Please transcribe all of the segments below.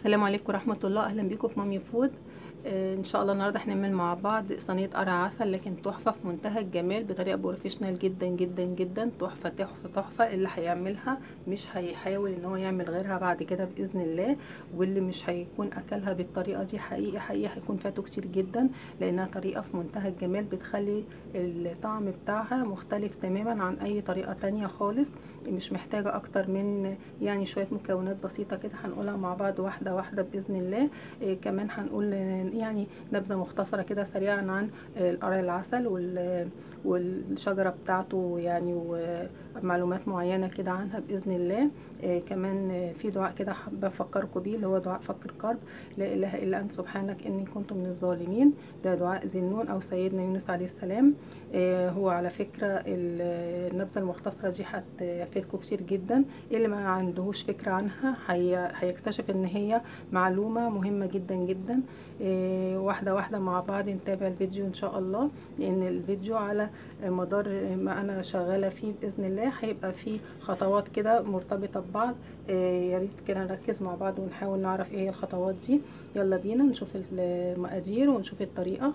السلام عليكم ورحمة الله أهلا بيكم في مامي فود آه، ان شاء الله النهارده هنعمل مع بعض صينيه قرع عسل لكن تحفه في منتهى الجمال بطريقه بروفيشنال جدا جدا جدا تحفه تحفه تحفه اللي هيعملها مش هيحاول ان هو يعمل غيرها بعد كده باذن الله واللي مش هيكون اكلها بالطريقه دي حقيقي حقيقي هيكون فاته كتير جدا لانها طريقه في منتهى الجمال بتخلي الطعم بتاعها مختلف تماما عن اي طريقه تانية خالص مش محتاجه اكتر من يعني شويه مكونات بسيطه كده هنقولها مع بعض واحده واحده باذن الله إيه كمان هنقول يعني نبذه مختصره كده سريعا عن القرع العسل والشجره بتاعته يعني ومعلومات معينه كده عنها باذن الله إيه كمان في دعاء كده حابه افكركم بيه اللي هو دعاء فك الكرب لا اله الا انت سبحانك اني كنت من الظالمين ده دعاء ذي النون او سيدنا يونس عليه السلام إيه هو على فكره النبذه المختصره دي هتفيدكم كتير جدا اللي ما عندهوش فكره عنها هيكتشف ان هي معلومه مهمه جدا جدا واحدة واحدة مع بعض نتابع الفيديو ان شاء الله لان الفيديو على مدار ما انا شغالة فيه باذن الله هيبقى فيه خطوات كده مرتبطة ببعض يا ريت كده نركز مع بعض ونحاول نعرف ايه هي الخطوات دي يلا بينا نشوف المقادير ونشوف الطريقة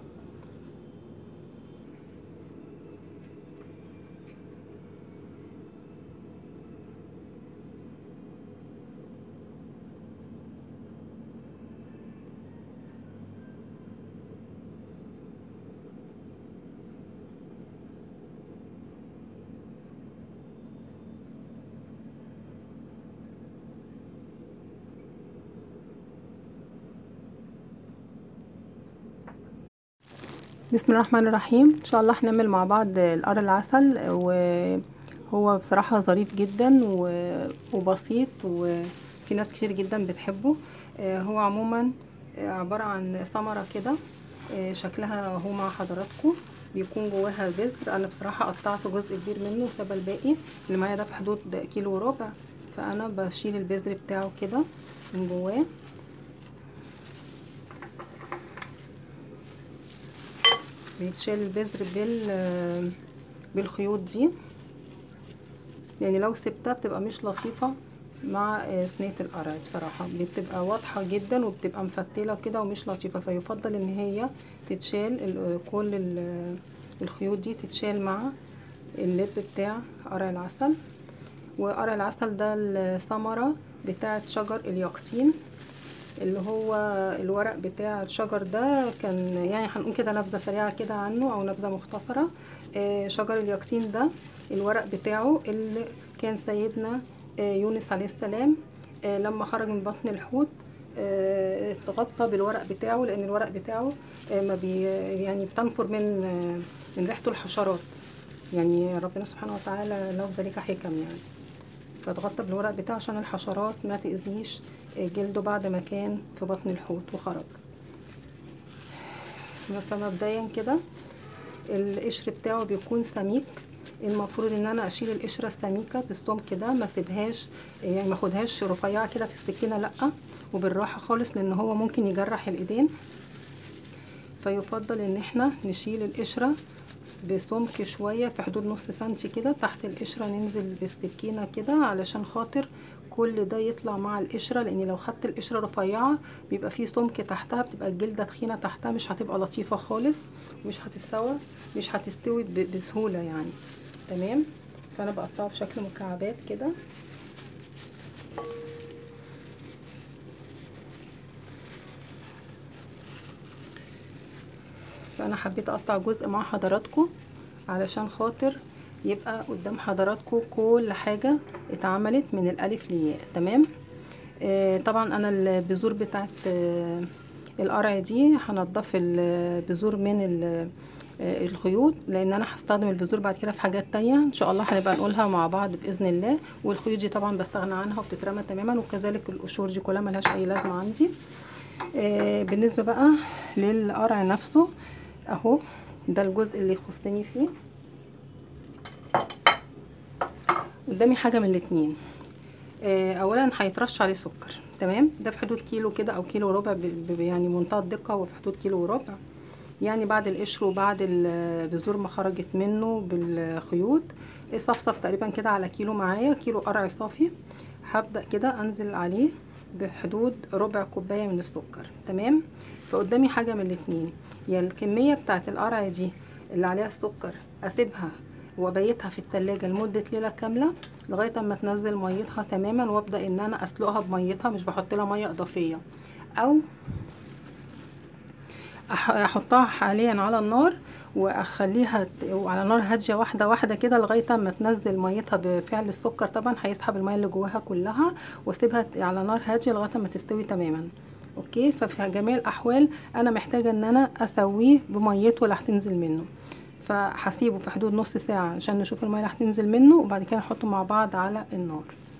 بسم الله الرحمن الرحيم ان شاء الله هنعمل مع بعض القرع العسل وهو بصراحة ظريف جدا وبسيط وفي ناس كتير جدا بتحبه هو عموما عبارة عن ثمرة كده شكلها هو مع حضراتكم بيكون جواها بذر انا بصراحة قطعت جزء كبير منه وساب الباقي اللي معايا ده في حدود كيلو وربع فانا بشيل البذر بتاعه كده من جواه بيتشال البذر بال بالخيوط دي يعني لو سبتها بتبقى مش لطيفة مع صينية القرع بصراحة بتبقى واضحة جدا وبتبقى مفتلة كده ومش لطيفة فيفضل ان هي تتشال كل الخيوط دي تتشال مع اللب بتاع قرع العسل وقرع العسل ده الثمرة بتاعة شجر اليقطين اللي هو الورق بتاع الشجر ده كان يعني هنقول كده نبذه سريعه كده عنه او نبذه مختصره شجر اليقطين ده الورق بتاعه اللي كان سيدنا يونس عليه السلام لما خرج من بطن الحوت اتغطى بالورق بتاعه لان الورق بتاعه ما بي يعني بتنفر من من ريحته الحشرات يعني ربنا سبحانه وتعالى له ذلك حكم يعني فاتغطى بالورق بتاعه عشان الحشرات ما تأذيش جلده بعد ما كان في بطن الحوت وخرج فمبدئيا كده القشر بتاعه بيكون سميك المفروض ان انا اشيل القشره السميكه بالسمك ده ما اسيبهاش يعني ما اخدهاش رفيعه كده في السكينه لا وبالراحه خالص لان هو ممكن يجرح الايدين فيفضل ان احنا نشيل القشره بسمك شوية في حدود نص سنتي كده تحت القشرة ننزل بالسكينة كده علشان خاطر كل ده يطلع مع القشرة لان لو خدت القشرة رفيعة بيبقى فيه سمك تحتها بتبقى الجلدة تخينة تحتها مش هتبقى لطيفة خالص مش هتتسوى مش هتستوي بسهولة يعني تمام فانا بقطعه بشكل مكعبات كده فانا حبيت اقطع جزء مع حضراتكم علشان خاطر يبقى قدام حضراتكم كل حاجة اتعملت من الالف للياء تمام آه طبعا انا البذور بتاعت آه القرع دي هنضف البذور من آه الخيوط لان انا هستخدم البذور بعد كده في حاجات تانية ان شاء الله هنبقى نقولها مع بعض باذن الله والخيوط دي طبعا بستغنى عنها وبتترمى تماما وكذلك القشور دي كلها ملهاش اي لازمه عندي بالنسبه بقى للقرع نفسه اهو ده الجزء اللي يخصني فيه قدامي حاجه من الاتنين اولا هيترش عليه سكر تمام ده في حدود كيلو كده او كيلو وربع يعني منتهى الدقه وفي حدود كيلو وربع يعني بعد القشر وبعد البذور ما خرجت منه بالخيوط صفصف تقريبا كده على كيلو معايا كيلو قرع صافي هبدأ كده انزل عليه بحدود ربع كوبايه من السكر تمام فقدامي حاجه من الاتنين يا الكميه بتاعت القرع دي اللي عليها السكر اسيبها وابيتها في التلاجة لمدة ليلة كاملة لغاية اما تنزل ميتها تماما وابدأ ان انا اسلقها بميتها مش بحط لها مية اضافية او احطها حاليا على النار واخليها على نار هاديه واحده واحده كده لغايه اما تنزل ميتها بفعل السكر طبعا هيسحب الميه اللي جواها كلها واسيبها على نار هاديه لغايه اما تستوي تماما اوكي ففي جميع الاحوال انا محتاجه ان انا اسويه بميته اللي هتنزل منه فهسيبه في حدود نص ساعه عشان نشوف الميه اللي هتنزل منه وبعد كده نحطه مع بعض على النار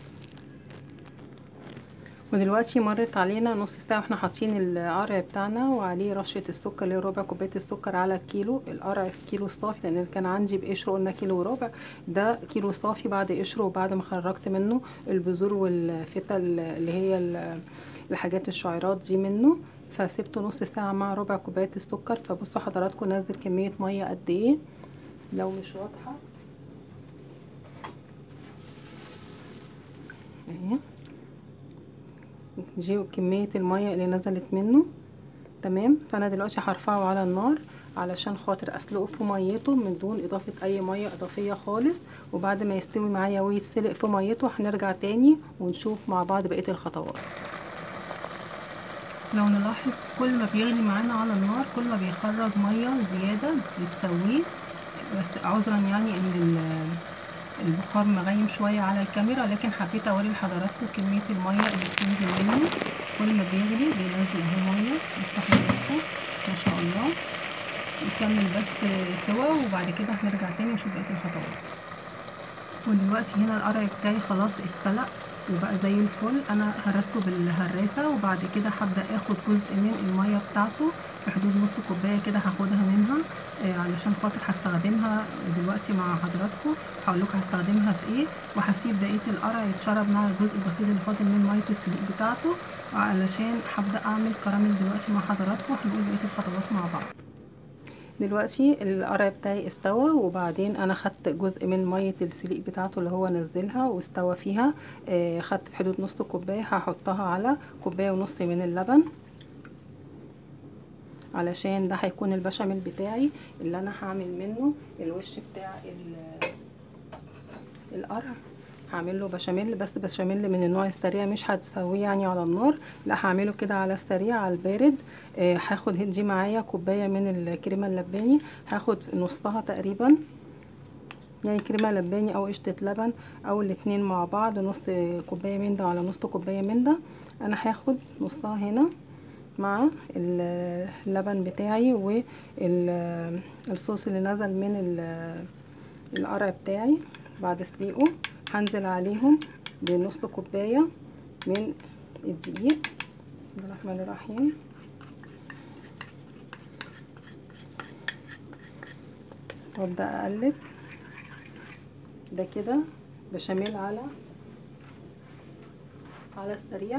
ودلوقتي مرت علينا نص ساعه واحنا حاطين القرع بتاعنا وعليه رشه السكر اللي هي ربع كوبايه السكر على الكيلو القرع في كيلو صافي لان اللي كان عندي بقشره قلنا كيلو وربع ده كيلو صافي بعد قشره وبعد ما خرجت منه البذور والفتة اللي هي الحاجات الشعيرات دي منه فسيبته نص ساعه مع ربع كوبايه السكر فبصوا حضراتكم نزل كميه ميه قد ايه لو مش واضحه اهي دي كمية المية اللي نزلت منه تمام فانا دلوقتي هرفعه على النار علشان خاطر اسلقه في ميته من دون اضافة اي مية اضافية خالص وبعد ما يستوي معايا ويتسلق في ميته هنرجع تاني ونشوف مع بعض بقية الخطوات لو نلاحظ كل ما بيغلي معانا على النار كل ما بيخرج مية زيادة بتسويه بس عذرا يعني ان البخار مغيم شوية على الكاميرا لكن حبيت اوري لحضراتكم كمية المية اللي بتنزل منه كل ما بيغلي بينزل اهي مية بصوا حضراتكم ما شاء الله نكمل بس سوا وبعد كده هنرجع تاني نشوف بقية الخطوات ودلوقتي هنا القرع بتاعي خلاص اتسلق وبقى زي الفل انا هرسته بالهراسة وبعد كده هبدأ اخد جزء من المية بتاعته في حدود نص كوباية كده هاخدها منها آه علشان خاطر هستخدمها دلوقتي مع حضراتكم هقول لكم هستخدمها في ايه وهسيب بقيه القرع يتشرب مع الجزء البسيط اللي فاضل من ميه السليق بتاعته علشان هبدا اعمل كراميل دلوقتي مع حضراتكم هنقول بقيه الخطوات مع بعض دلوقتي القرع بتاعي استوى وبعدين انا خدت جزء من ميه السليق بتاعته اللي هو نزلها واستوى فيها آه خدت في حدود نص كوبايه هحطها على كوبايه ونص من اللبن علشان ده هيكون البشاميل بتاعي اللي انا هعمل منه الوش بتاع القرع هعمل له بشاميل بس بشاميل من النوع السريع مش هتسويه يعني على النار لا هعمله كده على السريع على البارد آه هاخد دي معايا كوبايه من الكريمه اللباني هاخد نصها تقريبا يعني كريمه لباني او قشطه لبن او الاتنين مع بعض نص كوبايه من ده على نص كوبايه من ده انا هاخد نصها هنا مع اللبن بتاعي والصوص اللي نزل من القرع بتاعي بعد سليقه هنزل عليهم بنص كوباية من الدقيق بسم الله الرحمن الرحيم وابدأ اقلب ده كده بشاميل على على السريع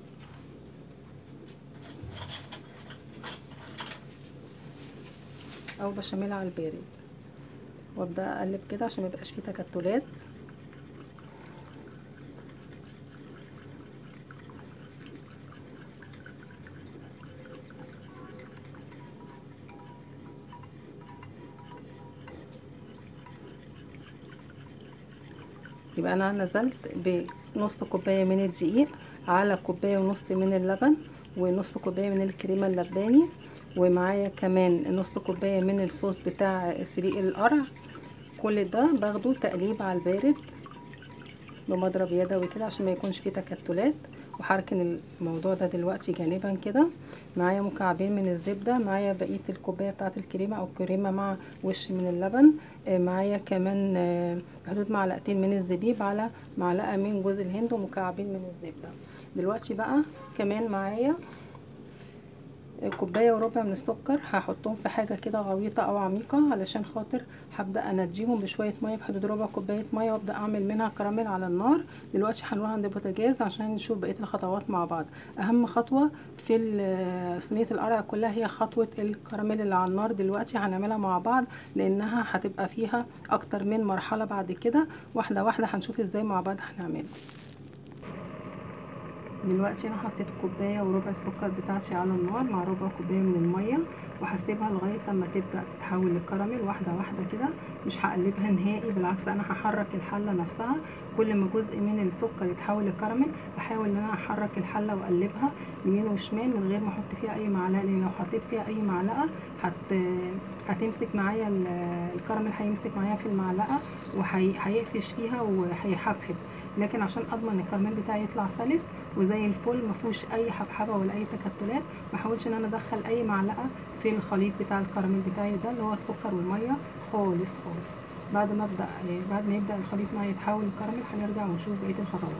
او بشاميل على البارد وابدا اقلب كده عشان ما يبقاش فيه تكتلات يبقى انا نزلت بنص كوبايه من الدقيق على كوبايه ونص من اللبن ونص كوبايه من الكريمه اللباني ومعايا كمان نص كوبايه من الصوص بتاع سليق القرع كل ده باخده تقليب على البارد بمضرب يدوي كده عشان ما يكونش فيه تكتلات وهركن الموضوع ده دلوقتي جانبا كده معايا مكعبين من الزبده معايا بقيه الكوبايه بتاعه الكريمه او كريمه مع وش من اللبن معايا كمان حدود معلقتين من الزبيب على معلقه من جوز الهند ومكعبين من الزبده دلوقتي بقى كمان معايا كوبايه وربع من السكر هحطهم في حاجه كده غويطه او عميقه علشان خاطر هبدا انضجيهم بشويه ميه بحدود ربع كوبايه ميه وابدا اعمل منها كراميل على النار دلوقتي هنروح عند البوتاجاز عشان نشوف بقيه الخطوات مع بعض اهم خطوه في صينيه القرع كلها هي خطوه الكراميل اللي على النار دلوقتي هنعملها مع بعض لانها هتبقى فيها اكتر من مرحله بعد كده واحده واحده هنشوف ازاي مع بعض هنعملها دلوقتي انا حطيت كوبايه وربع السكر بتاعتي على النار مع ربع كوبايه من الميه وهسيبها لغايه اما تبدا تتحول للكراميل واحده واحده كده مش هقلبها نهائي بالعكس ده انا هحرك الحله نفسها كل ما جزء من السكر يتحول للكراميل بحاول ان انا احرك الحله واقلبها يمين وشمال من غير ما احط فيها اي معلقه لان لو حطيت فيها اي معلقه هت هتمسك معايا الكراميل هيمسك معايا في المعلقه وهيقفش فيها وهيحبحب لكن عشان اضمن الكراميل بتاعي يطلع سلس وزي الفل ما فيهوش اي حبحبه ولا اي تكتلات ما احاولش ان انا ادخل اي معلقه في الخليط بتاع الكراميل بتاعي ده اللي هو السكر والميه خالص خالص بعد ما ابدا بعد ما يبدا الخليط معايا يتحول لكراميل هنرجع ونشوف بقيه الخطوات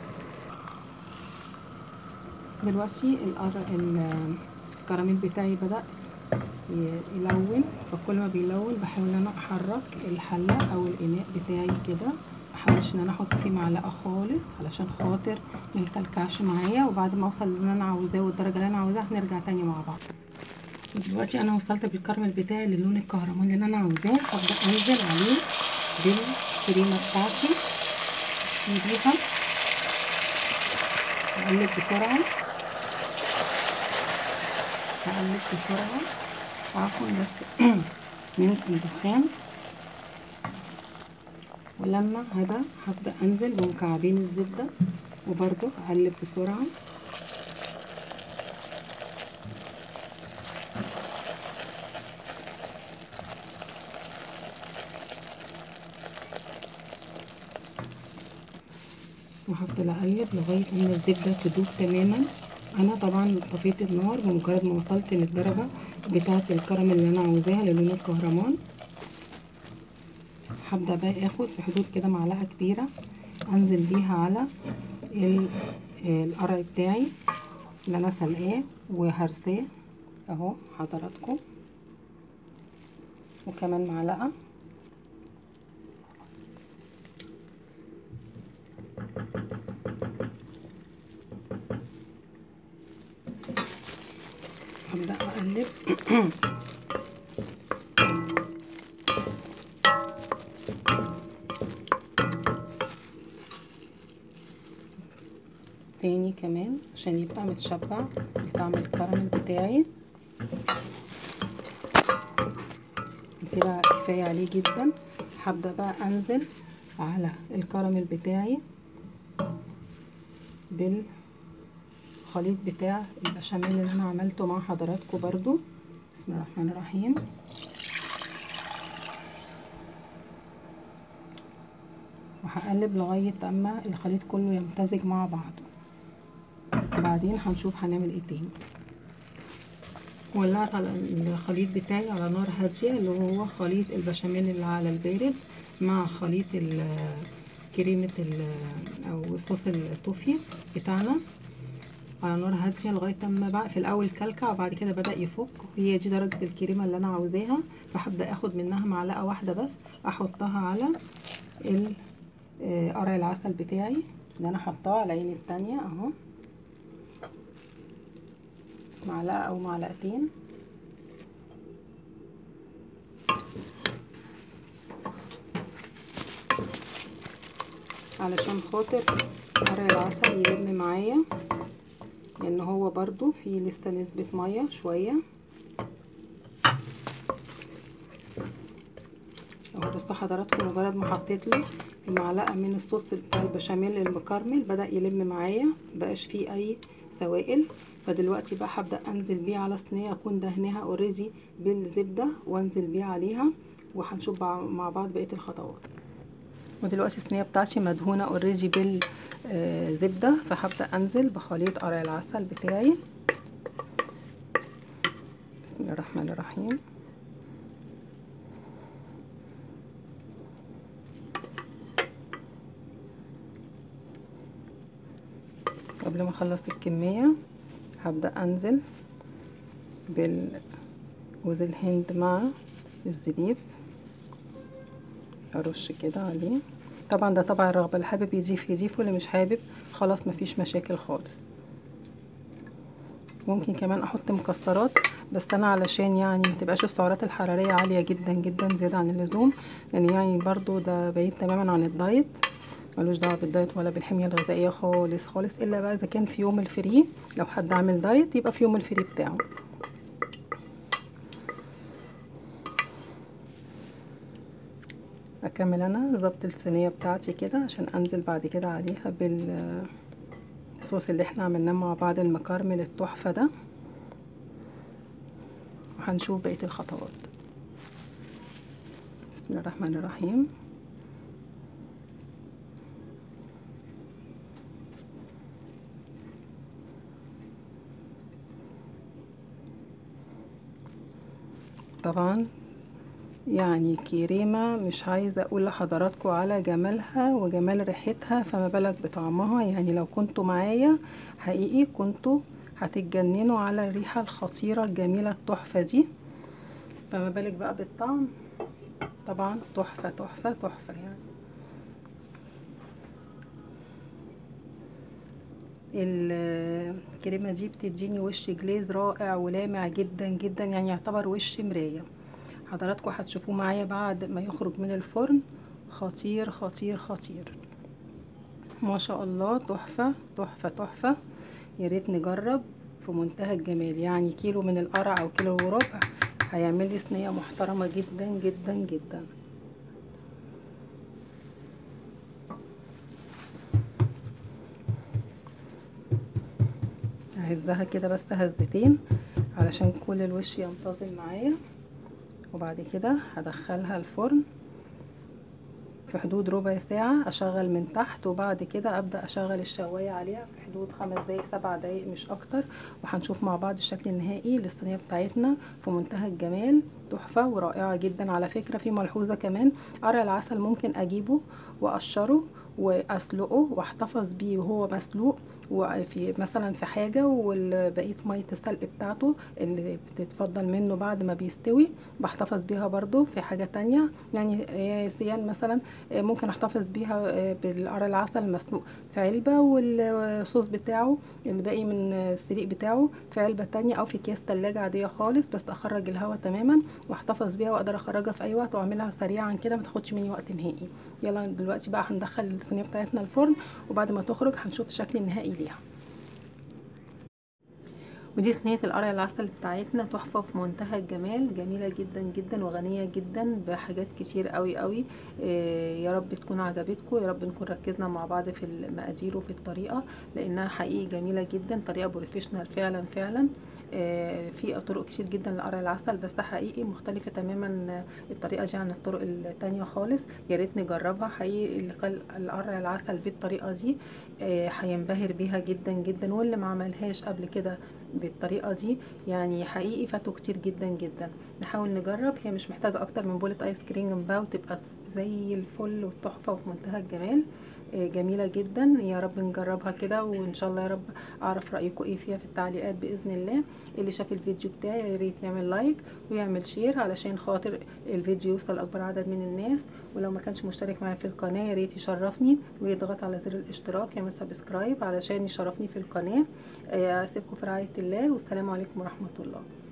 دلوقتي الكراميل بتاعي بدا يلون فكل ما بيلون بحاول ان انا احرك الحله او الاناء بتاعي كده محاولش ان انا احط فيه معلقه خالص علشان خاطر ما يكلكعش معايا وبعد ما اوصل اللي انا عاوزاه والدرجه اللي انا عاوزاها هنرجع تاني مع بعض دلوقتي انا وصلت بالكراميل بتاعي للون الكهرماني اللي انا عاوزاه هبدا انزل عليه بالكريمه بتاعتي نضيفها اقلب بسرعه هقلب بسرعه عفوا بس من الدخان ولما هدا هبدأ انزل بمكعبين الزبدة وبرضو اقلب بسرعة وهفضل اقلب لغاية اما الزبدة تدوب تماما انا طبعا طفيت النار بمجرد ما وصلت للدرجة بتاعة الكراميل اللي انا عاوزاها للون الكهرمان هبدا بقى اخد في حدود كده معلقه كبيره انزل بيها على القرع بتاعي اللي انا سلقاه وهرساه اهو حضراتكم وكمان معلقه هبدا اقلب تاني كمان عشان يبقى متشبع بطعم الكراميل بتاعي كده كفاية عليه جدا هبدأ بقى انزل على الكراميل بتاعي بالخليط بتاع البشاميل اللي انا عملته مع حضراتكم برضو بسم الله الرحمن الرحيم وهقلب لغاية اما الخليط كله يمتزج مع بعضه وبعدين هنشوف هنعمل ايه تاني ولعت على الخليط بتاعي على نار هادية اللي هو خليط البشاميل اللي على البارد مع خليط كريمة او صوص التوفي بتاعنا على نار هادية لغاية اما بقى في الاول كلكع وبعد كده بدأ يفك وهي دي درجة الكريمة اللي انا عاوزاها فهبدأ اخد منها معلقة واحدة بس احطها على قرع العسل بتاعي اللي انا حطاه على العين التانية اهو معلقة او معلقتين علشان خاطر قرع العسل يلم معايا لان هو برضو فيه لسه نسبة مية شوية اهو بصوا حضراتكم مجرد ما حطيت له المعلقة من الصوص بتاع البشاميل المكرمل بدأ يلم معايا مبقاش فيه اي سوائل فدلوقتي بقى هبدأ انزل بيه على صينية اكون دهنها اوريدي بالزبدة وانزل بيه عليها وهنشوف مع بعض بقية الخطوات ودلوقتي الصينية بتاعتي مدهونة اوريدي بالزبدة فهبدأ انزل بخليط قرع العسل بتاعي بسم الله الرحمن الرحيم قبل ما اخلص الكمية هبدأ انزل بالجوز الهند مع الزبيب ارش كده عليه طبعا ده طبع الرغبة اللي حابب يضيف يضيف واللي مش حابب خلاص مفيش مشاكل خالص ممكن كمان احط مكسرات بس انا علشان يعني متبقاش السعرات الحرارية عالية جدا جدا زيادة عن اللزوم لان يعني برضو ده بعيد تماما عن الدايت ملوش دعوه بالدايت ولا بالحميه الغذائيه خالص خالص الا بقى اذا كان في يوم الفري لو حد عامل دايت يبقى في يوم الفري بتاعه اكمل انا ظبط الصينيه بتاعتي كده عشان انزل بعد كده عليها بالصوص اللي احنا عملناه مع بعض المكرمل التحفه ده وهنشوف بقيه الخطوات بسم الله الرحمن الرحيم طبعا يعني كريمة مش عايزة اقول لحضراتكم على جمالها وجمال ريحتها فما بالك بطعمها يعني لو كنتوا معايا حقيقي كنتوا هتتجننوا على الريحة الخطيرة الجميلة التحفة دي فما بالك بقى بالطعم طبعا تحفة تحفة تحفة يعني الكريمة دي بتديني وش جليز رائع ولامع جدا جدا يعني يعتبر وش مراية حضراتكم هتشوفوه معايا بعد ما يخرج من الفرن خطير خطير خطير ما شاء الله تحفة تحفة تحفة يا ريت نجرب في منتهى الجمال يعني كيلو من القرع او كيلو وربع هيعمل لي صينيه محترمه جدا جدا جدا ههزها كده بس هزتين علشان كل الوش ينتظم معايا وبعد كده هدخلها الفرن في حدود ربع ساعة أشغل من تحت وبعد كده أبدأ أشغل الشواية عليها في حدود خمس دقايق سبع دقايق مش أكتر وهنشوف مع بعض الشكل النهائي للصينية بتاعتنا في منتهى الجمال تحفة ورائعة جدا على فكرة في ملحوظة كمان قرع العسل ممكن أجيبه وأقشره واسلقه واحتفظ بيه وهو مسلوق وفي مثلا في حاجه وبقيه ميه السلق بتاعته اللي بتتفضل منه بعد ما بيستوي بحتفظ بيها برضو في حاجه تانية يعني سيان مثلا ممكن احتفظ بيها بالقرع العسل المسلوق في علبه والصوص بتاعه الباقي من السليق بتاعه في علبه تانية او في اكياس تلاجة عاديه خالص بس اخرج الهواء تماما واحتفظ بيها واقدر اخرجها في اي وقت واعملها سريعا كده ما تاخدش مني وقت نهائي يلا دلوقتي بقى هندخل الصينيه بتاعتنا الفرن وبعد ما تخرج هنشوف الشكل النهائي ليها ودي صينيه القرع العسل بتاعتنا تحفه في منتهى الجمال جميله جدا جدا وغنيه جدا بحاجات كتير قوي قوي إيه يا رب تكون عجبتكم يا رب نكون ركزنا مع بعض في المقادير وفي الطريقه لانها حقيقي جميله جدا طريقه بروفيشنال فعلا فعلا إيه في طرق كتير جدا لقرع العسل بس حقيقي مختلفه تماما الطريقه دي عن الطرق التانية خالص يا ريت نجربها حقيقي اللي قال القرع العسل بالطريقه دي هينبهر إيه بيها جدا جدا واللي ما عملهاش قبل كده بالطريقه دي يعني حقيقي فاتوا كتير جدا جدا نحاول نجرب هي مش محتاجه اكتر من بولة ايس كريم جنبها وتبقى زي الفل والتحفه وفي منتهى الجمال جميله جدا يا رب نجربها كده وان شاء الله يا رب اعرف رايكم ايه فيها في التعليقات باذن الله اللي شاف الفيديو بتاعي يا ريت يعمل لايك ويعمل شير علشان خاطر الفيديو يوصل لاكبر عدد من الناس ولو ما كانش مشترك معايا في القناه يا ريت يشرفني ويضغط على زر الاشتراك يعمل سبسكرايب علشان يشرفني في القناه اسيبكم في رعايه الله والسلام عليكم ورحمه الله